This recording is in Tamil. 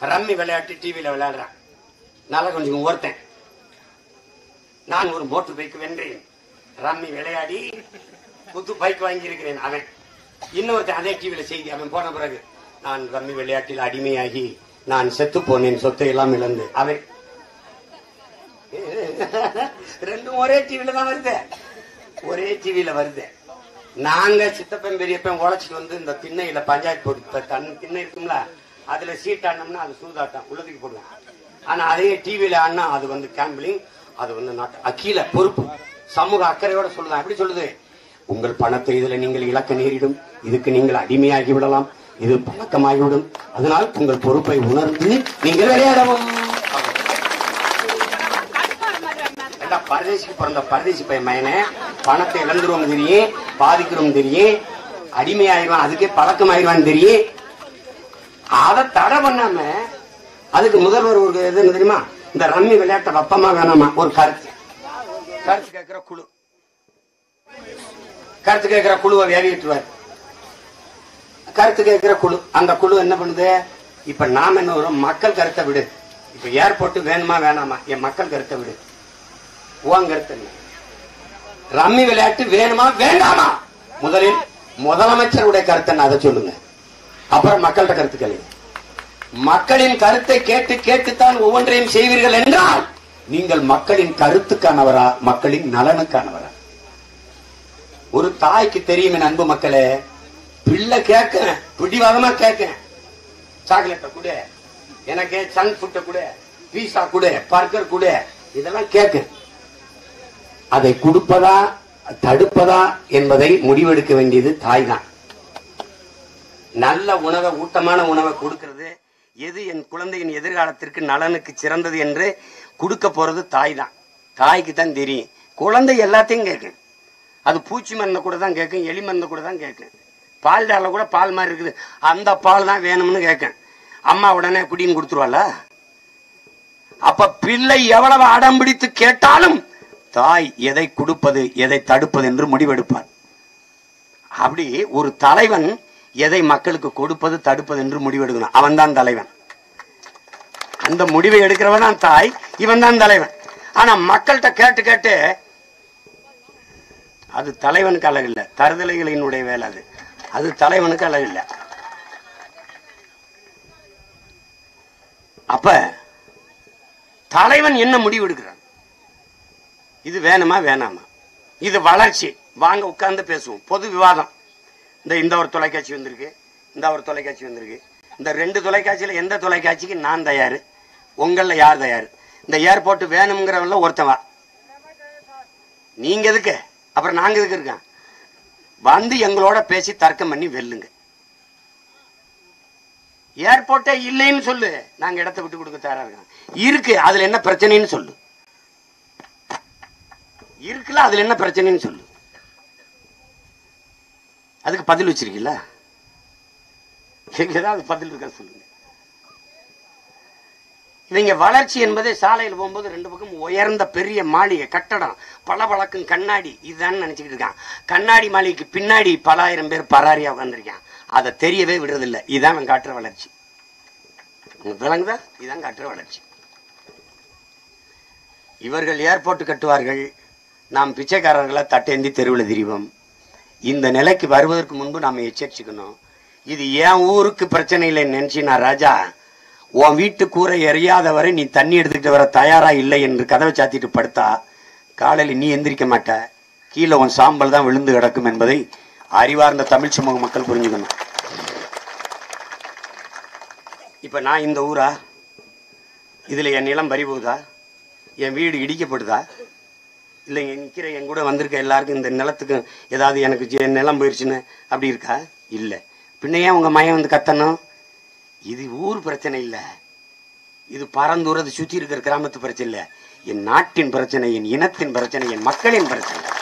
ரம்மி விளையாட்டு டிவியில விளையாடுறான் நல்லா கொஞ்சம் ஒருத்தன் நான் ஒரு மோட்டர் பைக் வென்றேன் ரம்மி விளையாடி புது பைக் வாங்கியிருக்கிறேன் அவன் இன்னொருத்தன் அதே டிவியில செய்தி அவன் போன பிறகு நான் ரம்மி விளையாட்டில் அடிமையாகி நான் செத்து போனேன் சொத்தை எல்லாம் இழந்து அவன் ரெண்டும் ஒரே டிவில தான் வருது ஒரே டிவில வருது நாங்க சித்தப்பன் பெரியப்பன் உழைச்சிட்டு வந்து இந்த திண்ணையில பஞ்சாயத்து போட்டு இப்ப தன் திண்ணை இருக்கும்ல அதுல சீட் ஆடினோம்னா அது சூதாட்டம் உள்ளதுக்கு போடுவோம் ஆனா அதே டிவில ஆடினா அது வந்து கேம்பிளிங் அது வந்து நாட்டு அக்கீல பொறுப்பு சமூக அக்கறையோட சொல்லுதான் எப்படி சொல்லுது உங்கள் பணத்தை இதுல நீங்கள் இழக்க நேரிடும் இதுக்கு நீங்கள் அடிமையாகி விடலாம் இது பழக்கமாகிவிடும் அதனால் உங்கள் பொறுப்பை உணர்ந்து நீங்கள் விளையாடவும் ஏண்டா, பரதேசிக்கு பிறந்த பரதேசி பையன் மயனே பணத்தை இழந்துருவோம் தெரியும் பாதிக்கிறோம் தெரியும் அடிமையாயிருவான் அதுக்கே பழக்கமாயிருவான் தெரியும் அதை தடை பண்ணாம அதுக்கு முதல்வர் ஒரு இது என்ன தெரியுமா இந்த ரம்மி விளையாட்டை வப்பமா வேணாமா ஒரு கருத்து கருத்து கேட்கிற குழு கருத்து கேட்கிற குழுவை வேலையிட்டுவார் கருத்து கேட்கிற குழு அந்த குழு என்ன பண்ணுது இப்ப நாம என்ன வரும் மக்கள் கருத்தை விடு இப்ப ஏர்போர்ட் வேணுமா வேணாமா என் மக்கள் கருத்தை விடு உன் கருத்து என்ன ரம்மி விளையாட்டு வேணுமா வேண்டாமா முதலில் முதலமைச்சருடைய கருத்தை என்ன அதை சொல்லுங்க அப்புறம் மக்கள்கிட்ட கருத்து கேளுங்க மக்களின் கருத்தை கேட்டு கேட்டுத்தான் ஒவ்வொன்றையும் செய்வீர்கள் என்றால் நீங்கள் மக்களின் கருத்துக்கானவரா மக்களின் நலனுக்கானவரா ஒரு தாய்க்கு தெரியும் என் அன்பு மக்களே பிள்ளை கேட்க பிடிவாதமா கேட்க சாக்லேட்ட கூட எனக்கு சங்க் ஃபுட்ட கூட பீஸா கூட பர்கர் கூட இதெல்லாம் கேட்க அதை கொடுப்பதா தடுப்பதா என்பதை முடிவெடுக்க வேண்டியது தாய் தான் நல்ல உணவை ஊட்டமான உணவை கொடுக்கிறது எது என் குழந்தையின் எதிர்காலத்திற்கு நலனுக்கு சிறந்தது என்று கொடுக்க போறது தாய் தான் தாய்க்கு தான் தெரியும் குழந்தை எல்லாத்தையும் கேட்கும் அது பூச்சி மருந்தை கூட தான் கேட்கும் எலி மருந்தை கூட தான் கேட்கும் பால் டால கூட பால் மாதிரி இருக்குது அந்த பால் தான் வேணும்னு கேட்கும் அம்மா உடனே குடின்னு கொடுத்துருவாள அப்ப பிள்ளை எவ்வளவு அடம் பிடித்து கேட்டாலும் தாய் எதை கொடுப்பது எதை தடுப்பது என்று முடிவெடுப்பார் அப்படி ஒரு தலைவன் எதை மக்களுக்கு கொடுப்பது தடுப்பது என்று முடிவெடுக்கணும் அவன் தான் தலைவன் அந்த முடிவை எடுக்கிறவன் தான் தாய் இவன் தான் தலைவன் ஆனா மக்கள்கிட்ட கேட்டு கேட்டு அது தலைவனுக்கு அழகில்ல தருதலைகளினுடைய வேலை அது அது தலைவனுக்கு அழகில்ல அப்ப தலைவன் என்ன முடிவு எடுக்கிறான் இது வேணுமா வேணாமா இது வளர்ச்சி வாங்க உட்கார்ந்து பேசுவோம் பொது விவாதம் இந்த இந்த ஒரு தொலைக்காட்சி வந்திருக்கு இந்த ஒரு தொலைக்காட்சி வந்திருக்கு இந்த ரெண்டு தொலைக்காட்சியில எந்த தொலைக்காட்சிக்கு நான் தயாரு உங்கள யார் தயார் இந்த ஏர்போர்ட் வேணுங்கிறவன்ல ஒருத்தன் வா நீங்க எதுக்கு அப்புறம் நாங்க எதுக்கு இருக்கோம் வந்து எங்களோட பேசி தர்க்கம் பண்ணி வெல்லுங்க ஏர்போர்ட்டே இல்லைன்னு சொல்லு நாங்க இடத்த விட்டு கொடுக்க தயாரா இருக்கோம் இருக்கு அதுல என்ன பிரச்சனைன்னு சொல்லு இருக்குல்ல அதுல என்ன பிரச்சனைன்னு சொல்லு அதுக்கு பதில் வச்சிருக்கீங்களா ஏதாவது பதில் இருக்கா சொல்லுங்க இவங்க வளர்ச்சி என்பது சாலையில் போகும்போது ரெண்டு பக்கம் உயர்ந்த பெரிய மாளிகை கட்டடம் பளபளக்கும் கண்ணாடி இதுதான் நினைச்சுக்கிட்டு இருக்கான் கண்ணாடி மாளிகைக்கு பின்னாடி பல ஆயிரம் பேர் பராரியா உட்காந்துருக்கான் அதை தெரியவே விடுறதில்லை இதுதான் அவன் காட்டுற வளர்ச்சி உங்களுக்கு விளங்குதா இதுதான் காட்டுற வளர்ச்சி இவர்கள் ஏர்போர்ட் கட்டுவார்கள் நாம் பிச்சைக்காரர்களை தட்டேந்தி தெருவில் திரிவோம் இந்த நிலைக்கு வருவதற்கு முன்பு நாம் எச்சரிச்சுக்கணும் இது என் ஊருக்கு பிரச்சனை இல்லைன்னு நினைச்சினா ராஜா உன் வீட்டு கூரை எறியாத வரை நீ தண்ணி எடுத்துக்கிட்டு வர தயாரா இல்லை என்று கதவை சாத்திட்டு படுத்தா காலையில் நீ எந்திரிக்க மாட்ட கீழே உன் சாம்பல் தான் விழுந்து கிடக்கும் என்பதை அறிவார்ந்த தமிழ் சமூக மக்கள் புரிஞ்சுக்கணும் இப்ப நான் இந்த ஊரா இதுல என் நிலம் பறி போகுதா என் வீடு இடிக்கப்படுதா இல்லை இங்க நிக்கிற என் கூட வந்திருக்க எல்லாருக்கும் இந்த நிலத்துக்கு ஏதாவது எனக்கு ஜி- நிலம் போயிருச்சுன்னு அப்படி இருக்கா இல்லை பின்ன ஏன் உங்க மையம் வந்து கத்தணும் இது ஊர் பிரச்சனை இல்லை இது பரந்தூரது சுத்தி இருக்கிற கிராமத்து பிரச்சனை இல்லை என் நாட்டின் பிரச்சனை என் இனத்தின் பிரச்சனை என் மக்களின் பிரச்சனை